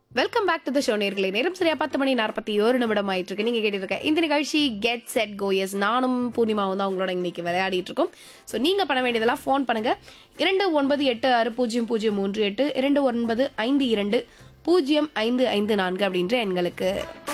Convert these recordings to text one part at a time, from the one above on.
Welcome back to the show நேர்களே நேரம் சரியா பத்து மணி நாற்பத்தி ஒரு நிமிடம் ஆயிட்டு இருக்கு நீங்க கேட்டுட்டு இருக்க இந்த நிகழ்ச்சி கெட் செட் கோயஸ் நானும் பூர்ணிமாவும் தான் உங்களோட இன்னைக்கு விளையாடிட்டு இருக்கோம் ஸோ நீங்க பண்ண வேண்டியதெல்லாம் ஃபோன் பண்ணுங்க இரண்டு ஒன்பது எட்டு ஆறு பூஜ்ஜியம் பூஜ்ஜியம் மூன்று எட்டு இரண்டு ஒன்பது ஐந்து இரண்டு பூஜ்ஜியம் ஐந்து ஐந்து நான்கு அப்படின்ற எண்களுக்கு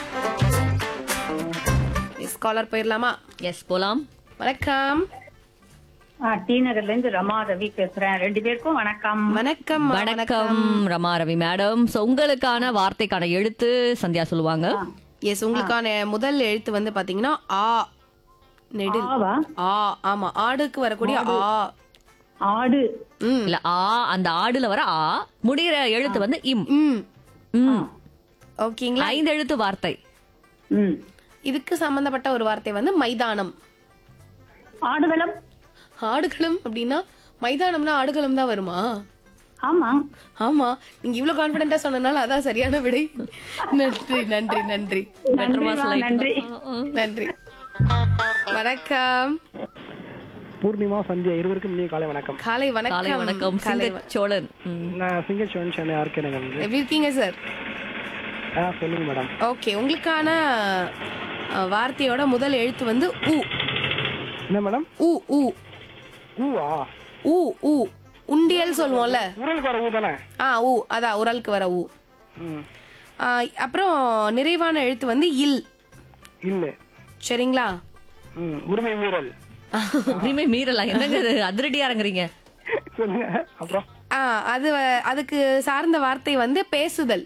ஸ்காலர் போயிடலாமா எஸ் போலாம் வணக்கம் ஆ, டி நகர்ல இருந்து ரமா ரவி பேசுறேன் ரெண்டு பேருக்கும் வணக்கம் வணக்கம் வணக்கம் ரமா ரவி மேடம் So, உங்களுக்கான வார்த்தைக்கான எழுத்து சந்தியா சொல்லுவாங்க எஸ் உங்களுக்கான முதல் எழுத்து வந்து பாத்தீங்கன்னா ஆ நெடில் ஆவா ஆ ஆமா ஆடுக்கு வரக்கூடிய ஆ ஆடு ம் இல்ல ஆ அந்த ஆடுல வர ஆ முடிகிற எழுத்து வந்து இம் ம் ம். ஓகேங்களா ஐந்து எழுத்து வார்த்தை ம் இதுக்கு சம்பந்தப்பட்ட ஒரு வார்த்தை வந்து மைதானம் ஆடுகளம் ஆடுகளம் அப்படின்னா மைதானம்னா ஆடுகளம் தான் வருமா ஆமா ஆமா நீங்க இவ்வளவு கான்பிடண்டா சொன்னனால அதான் சரியான விடை நன்றி நன்றி நன்றி Better நன்றி was மா, like- நன்றி நன்றி வணக்கம் பூர்ணிமா சந்தியா இருவருக்கும் இனிய காலை வணக்கம் காலை காலை வணக்கம் வணக்கம் காலை சிங்க சோழன் ம். நான் சிங்கர் சிவன் சென்னை ஆர்கே நகர் இருந்து. எப்படி இருக்கீங்க சார் ஆ சொல்லுங்க மேடம் ஓகே உங்களுக்கான அஹ், வார்த்தையோட முதல் எழுத்து வந்து உ என்ன மேடம் உ உ ஊவா உ உ உண்டியல் சொல்லுவோம்ல உரலுக்கு வர ஊ தானே ஆ ஊ அதான் உரலுக்கு வர ஊ ம் ஆ, அப்புறம் நிறைவான எழுத்து வந்து இல் இல்ல சரிங்களா ம் உரிமை மீறல் உரிமை மீறலாம் என்னங்க இது அதிரடியா இறங்குறீங்க சொல்லுங்க அப்புறம் ஆ அது வ- அதுக்கு சார்ந்த வார்த்தை வந்து பேசுதல்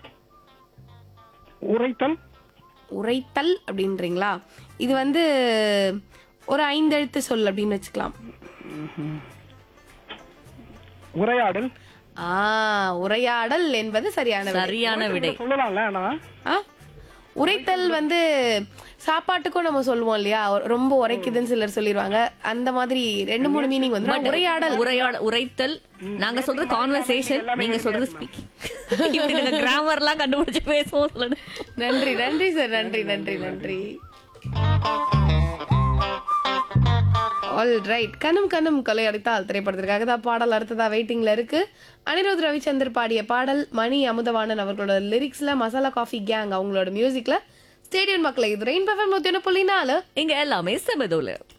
உரைத்தல் உரைத்தல் அப்படின்றீங்களா இது வந்து ஒரு ஐந்தெழுத்து சொல் அப்படின்னு வச்சுக்கலாம் உரையாடல் ஆ உரையாடல் என்பது சரியான விடை. சரியான விடை சொல்லலாம்ல ஆனா ஆ உரைத்தல் வந்து சாப்பாட்டுக்கும் நம்ம சொல்லுவோம் இல்லையா ஒரு- ரொம்ப உரைக்குதுன்னு சிலர் சொல்லிடுவாங்க அந்த மாதிரி ரெண்டு மூணு மீனிங் வந்து உரையாடல் உரையாட உரைத்தல் நாங்க சொல்றது கான்வர்சேஷன் நீங்க சொல்றது ஸ்பீக்கிங் கிராமர் எல்லாம் கண்டுபிடிச்சு பேசுவோம் சொல்லணும் நன்றி நன்றி சார் நன்றி நன்றி நன்றி ஆல் ரைட் கண்ணும் கண்ணும் கொலை அடித்தால் திரைப்படத்திற்காக தான் பாடல் அடுத்ததா வெயிட்டிங்ல இருக்கு அனிருத் ரவிச்சந்தர் பாடிய பாடல் மணி அமுதவாணன் அவர்களோட லிரிக்ஸ்ல மசாலா காஃபி கேங் அவங்களோட மியூசிக்ல ஸ்டேடியம் மக்களை இது ரெயின் பஃபம் நூத்தி ஒன்று புள்ளி நாலு இங்க எல்லாமே செமதோல